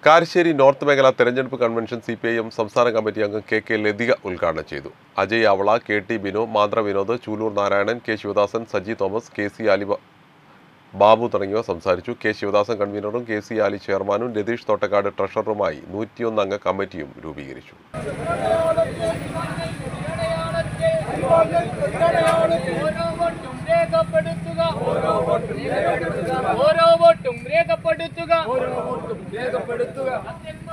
Karassery north മേഖല തെരഞ്ഞെടുപ്പ് convention C P I M സംസ്ഥാന കമ്മിറ്റി അംഗം കെ കെ ലതിക ഉദ്ഘാടനം ചെയ്തു അജയ് അവള കെ ടി ബിനു മാന്ദ്ര Vinod Chooloor Narayanan K Sivadasan Saji Thomas K C Ali ബ- ബാബു തുടങ്ങിയവർ സംസാരിച്ചു കെ ശിവദാസൻ കൺവീനറും കെ സി ആലി ചെയർമാനും രതീഷ് തോട്ടക്കാട് ട്രഷററുമായി നൂറ്റിയൊന്ന് അംഗ കമ്മിറ്റിയും രൂപീകരിച്ചു ഓരോ വോട്ടും രേഖപ്പെടുത്തുക ഓരോ വോട്ടും രേഖപ്പെടുത്തുക ഓരോ വോട്ടും രേഖപ്പെടുത്തുക ഓരോ വോട്ടും രേഖപ്പെടുത്തുക